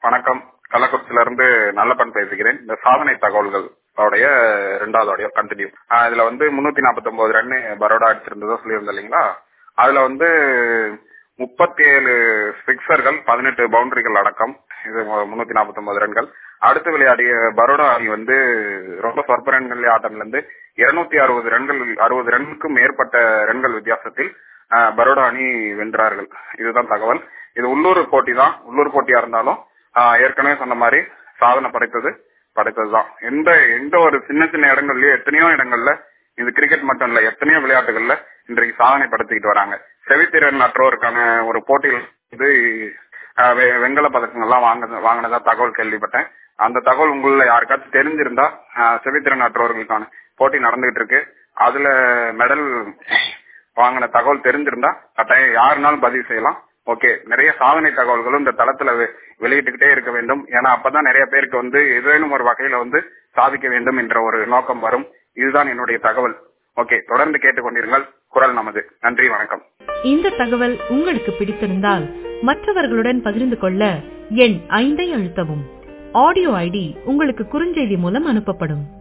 வணக்கம் கள்ளக்குறிச்சியில இருந்து நல்லப்பன் பேசுகிறேன் இந்த சாதனை தகவல்கள் உடைய ரெண்டாவது ஆடியோ கண்டினியூ இதுல வந்து முன்னூத்தி நாற்பத்தி ஒன்பது ரன் பரோடா அடிச்சிருந்ததோ சொல்லியிருந்தோம் இல்லைங்களா அதுல வந்து முப்பத்தி ஏழு சிக்ஸர்கள் பதினெட்டு பவுண்டரிகள் அடக்கம் இது முன்னூத்தி நாற்பத்தி ஒன்பது ரன்கள் அடுத்து விளையாடிய பரோடா அணி வந்து ரொம்ப சொற்ப ரன்கள் ஆட்டம்ல இருந்து இருநூத்தி அறுபது ரன்கள் அறுபது ரன்னுக்கும் மேற்பட்ட ரன்கள் வித்தியாசத்தில் பரோடா அணி வென்றார்கள் இதுதான் தகவல் இது உள்ளூர் போட்டி தான் உள்ளூர் போட்டியா இருந்தாலும் ஏற்கனவே சொன்ன மாதிரி சாதனை படைத்தது படைத்ததுதான் எந்த எந்த ஒரு சின்ன சின்ன இடங்கள்லயோ எத்தனையோ இடங்கள்ல இது கிரிக்கெட் மட்டும் இல்ல எத்தனையோ விளையாட்டுகள்ல இன்றைக்கு சாதனை படுத்திக்கிட்டு வராங்க செவித்திறன் அற்றோருக்கான ஒரு போட்டியில் வந்து வெண்கல பதக்கங்கள்லாம் வாங்க வாங்கினதா தகவல் கேள்விப்பட்டேன் அந்த தகவல் உங்கள யாருக்காச்சும் தெரிஞ்சிருந்தா செவித்திறன் அற்றவர்களுக்கான போட்டி நடந்துகிட்டு இருக்கு அதுல மெடல் வாங்கின தகவல் தெரிஞ்சிருந்தா கட்டாயம் யாருனாலும் பதிவு செய்யலாம் ஓகே நிறைய சாதனை தகவல்களும் இந்த தளத்துல வெளியிட்டுக்கிட்டே இருக்க வேண்டும் ஏன்னா அப்பதான் நிறைய பேருக்கு வந்து ஏதேனும் ஒரு வகையில வந்து சாதிக்க வேண்டும் என்ற ஒரு நோக்கம் வரும் இதுதான் என்னுடைய தகவல் ஓகே தொடர்ந்து கேட்டுக்கொண்டிருங்கள் குரல் நமது நன்றி வணக்கம் இந்த தகவல் உங்களுக்கு பிடித்திருந்தால் மற்றவர்களுடன் பகிர்ந்து கொள்ள எண் ஐந்தை அழுத்தவும் ஆடியோ ஐடி உங்களுக்கு குறுஞ்செய்தி மூலம் அனுப்பப்படும்